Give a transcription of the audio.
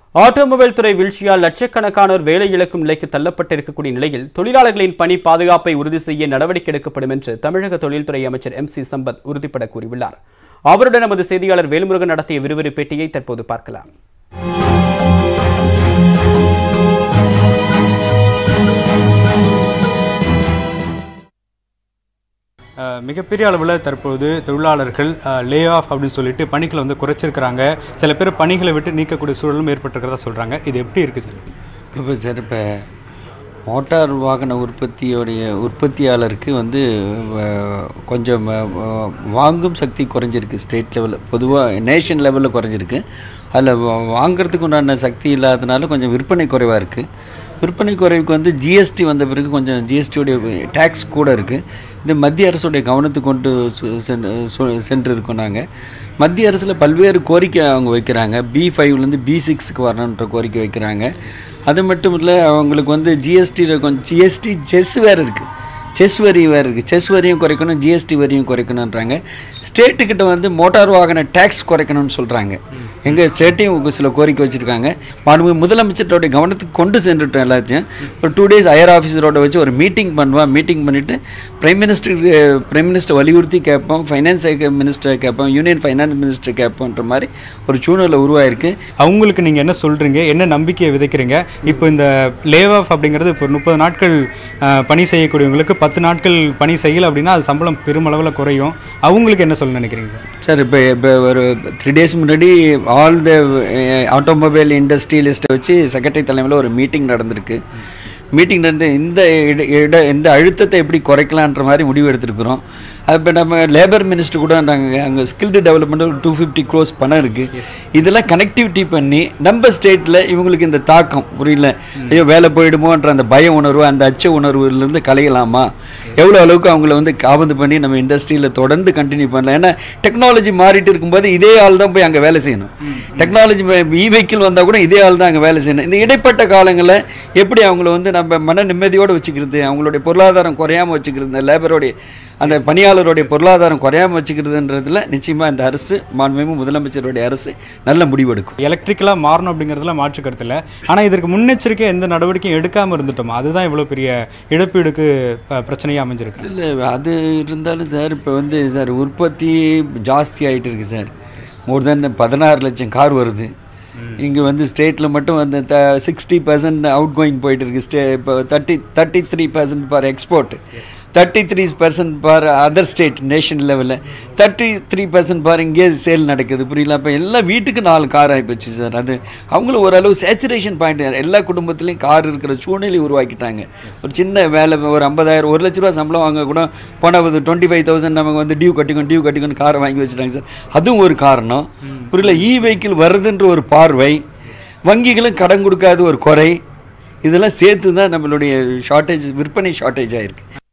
automobile துறை வீழ்ச்சியால் லட்சக்கணக்கானோர் வேலை இழக்கும் நிலைக்கு தள்ளப்பட்டிருக்கக்கூடிய நிலையில் தொழிலாளர்களின் பணி பாதுகாப்பை உறுதி செய்ய நடவடிக்கை எடுக்கப்படும் என்று தமிழக தொழில்துறை அமைச்சர் எம் சி சம்பத் உறுதிபட கூறியுள்ளார் அவருடன் நமது செய்தியாளர் வேல்முருகன் நடத்திய விறுவிறு பேட்டியை தற்போது பார்க்கலாம் அஹ் மிகப்பெரிய அளவில் தற்போது தொழிலாளர்கள் லே ஆஃப் அப்படின்னு சொல்லிட்டு பணிகளை வந்து குறைச்சிருக்கிறாங்க சில பேர் பணிகளை விட்டு நீக்கக்கூடிய சூழலும் ஏற்பட்டிருக்கிறதா சொல்கிறாங்க இது எப்படி இருக்குது சார் இப்போ சார் இப்போ மோட்டார் வாகன உற்பத்தியோடைய உற்பத்தியாளருக்கு வந்து அஹ், கொஞ்சம் அஹ், அஹ், வாங்கும் சக்தி குறைஞ்சிருக்கு ஸ்டேட் லெவலில் பொதுவாக நேஷன் லெவலில் குறைஞ்சிருக்கு அதில் வாங்குறதுக்கு உண்டான சக்தி இல்லாதனால கொஞ்சம் விற்பனை குறைவாக இருக்குது விற்பனை குறைவுக்கு வந்து ஜிஎஸ்டி வந்த பிறகு கொஞ்சம் ஜிஎஸ்டியோடைய டேக்ஸ் கூட இருக்குது இது மத்திய அரசுடைய கவனத்துக்கு கொண்டு சு- சென்று சு- சென்று இருக்கோம் நாங்கள் மத்திய அரசில் பல்வேறு கோரிக்கை அவங்க வைக்கிறாங்க பி ஃபைவ்லேருந்து பி சிக்ஸுக்கு வரணுன்ற கோரிக்கை வைக்கிறாங்க அது மட்டும் இல்லை அவங்களுக்கு வந்து ஜிஎஸ்டியில் கொஞ்சம் ஜிஎஸ்டி செஸ் வேறு இருக்குது செஸ் வரி வேறு இருக்குது செஸ் வரியும் குறைக்கணும் ஜிஎஸ்டி வரியும் குறைக்கணுன்றாங்க ஸ்டேட்டுக்கிட்ட வந்து மோட்டார் வாகன டேக்ஸ் குறைக்கணும்னு சொல்கிறாங்க எங்கள் ஸ்டேட்டையும் சில கோரிக்கை வச்சுருக்காங்க மாண்பு முதலமைச்சரோடைய கவனத்துக்கு கொண்டு சென்றுட்டோம் எல்லாத்தையும் ஒரு டூ டேஸ் ஹையர் ஆஃபீஸரோட வச்சு ஒரு மீட்டிங் பண்ணுவோம் மீட்டிங் பண்ணிவிட்டு பிரைம் மினிஸ்டர் பிரைம் மினிஸ்டர் வலியுறுத்தி கேட்போம் ஃபைனான்ஸ் மினிஸ்டர் கேட்போம் யூனியன் ஃபைனான்ஸ் மினிஸ்டர் கேட்போன்ற மாதிரி ஒரு சூழ்நிலை உருவாயிருக்கு அவங்களுக்கு நீங்கள் என்ன சொல்கிறீங்க என்ன நம்பிக்கையை விதைக்கிறீங்க இப்போ இந்த லே ஆஃப் அப்படிங்கிறது இப்போ முப்பது நாட்கள் அஹ், பணி செய்யக்கூடியவங்களுக்கு பத்து நாட்கள் பணி செய்யலை அப்படின்னா அது சம்பளம் பெருமளவில் குறையும் அவங்களுக்கு என்ன சொல்ல நினைக்கிறீங்க சார் சார் இப்போ இப்போ ஒரு த்ரீ டேஸ் முன்னாடி ஆல் த ஆட்டோமொபைல் இண்டஸ்ட்ரியலிஸ்ட்டை வச்சு செக்ரட்டரி தலைமையில் ஒரு மீட்டிங் நடந்திருக்கு மீட்டிங் நடந்து இந்த இட இட இந்த அழுத்தத்தை எப்படி குறைக்கலான்ற மாதிரி முடிவு எடுத்திருக்கிறோம் அது இப்போ நம்ம லேபர் மினிஸ்டர் கூட நாங்கள் அங்கே ஸ்கில்டு டெவலப்மெண்ட் ஒரு டூ ஃபிஃப்டி க்ரோஸ் பணம் இருக்குது இதெல்லாம் கனெக்டிவிட்டி பண்ணி நம்ம ஸ்டேட்டில் இவங்களுக்கு இந்த தாக்கம் புரியல ஐயோ வேலை போயிடுமோன்ற அந்த பய உணர்வு அந்த அச்ச உணர்வுலேருந்து களையலாமா எவ்வளோ அளவுக்கு அவங்கள வந்து காபந்து பண்ணி நம்ம இண்டஸ்ட்ரியில் தொடர்ந்து கண்டினியூ பண்ணலாம் ஏன்னா டெக்னாலஜி மாறிட்டு இருக்கும்போது இதே ஆள் தான் போய் அங்கே வேலை செய்யணும் டெக்னாலஜி இ வெஹிக்கிள் வந்தால் கூட இதே ஆள் தான் அங்கே வேலை செய்யணும் இந்த இடைப்பட்ட காலங்களில் எப்படி அவங்கள வந்து நம்ம மன நிம்மதியோடு வச்சுக்கிறது அவங்களுடைய பொருளாதாரம் குறையாமல் வச்சுக்கிறது இந்த லேபரோடைய அந்த பணியாளருடைய பொருளாதாரம் குறையாமல் வச்சுக்கிறதுன்றதுல நிச்சயமாக இந்த அரசு மாண்புமிகு முதலமைச்சருடைய அரசு நல்ல முடிவெடுக்கும் எலக்ட்ரிக்கலாக மாறணும் அப்படிங்கிறதுல மாற்று கருத்து இல்லை ஆனால் இதற்கு முன்னெச்சரிக்கை எந்த நடவடிக்கையும் எடுக்காமல் இருந்துட்டோமா அதுதான் இவ்வளோ பெரிய இழப்பீடுக்கு அஹ், பிரச்சனையா அமைஞ்சிருக்கு இல்லை அது இருந்தாலும் சார் இப்போ வந்து சார் உற்பத்தி ஜாஸ்தி ஆகிட்டு இருக்கு சார் மோர் தென் பதினாறு லட்சம் கார் வருது இங்கே வந்து ஸ்டேட்டில் மட்டும் வந்து the sixty percent out going போயிட்டு இருக்கு ஸ்டே இப்போ thirty thirty three percent for export thirty three percent for other state nation லெவலில் தேர்ட்டி த்ரீ பர்சன்ட் ஃபார் இங்கே சேல் நடக்குது புரியல அப்போ எல்லா வீட்டுக்கு நாலு கார் ஆகிப்போச்சு சார் அது அவங்களும் ஓரளவு சேச்சுரேஷன் பாயிண்ட் எல்லா குடும்பத்துலேயும் கார் இருக்கிற சூழ்நிலை உருவாக்கிட்டாங்க ஒரு சின்ன வேலை ஒரு ஐம்பதாயிரம் ஒரு லட்ச ரூபா சம்பளம் வாங்க கூட போன டுவெண்ட்டி ஃபைவ் தௌசண்ட் நமக்கு வந்து டியூ கட்டிக்கணும் டியூ கட்டிக்கணும் காரை வாங்கி வச்சுட்டாங்க சார் அதுவும் ஒரு காரணம் புரியல இ வெஹிக்கிள் வருதுன்ற ஒரு பார்வை வங்கிகளும் கடன் கொடுக்காத ஒரு குறை இதெல்லாம் சேர்த்து தான் நம்மளுடைய ஷார்ட்டேஜ் விற்பனை ஷார்ட்டேஜ் ஆயிருக்கு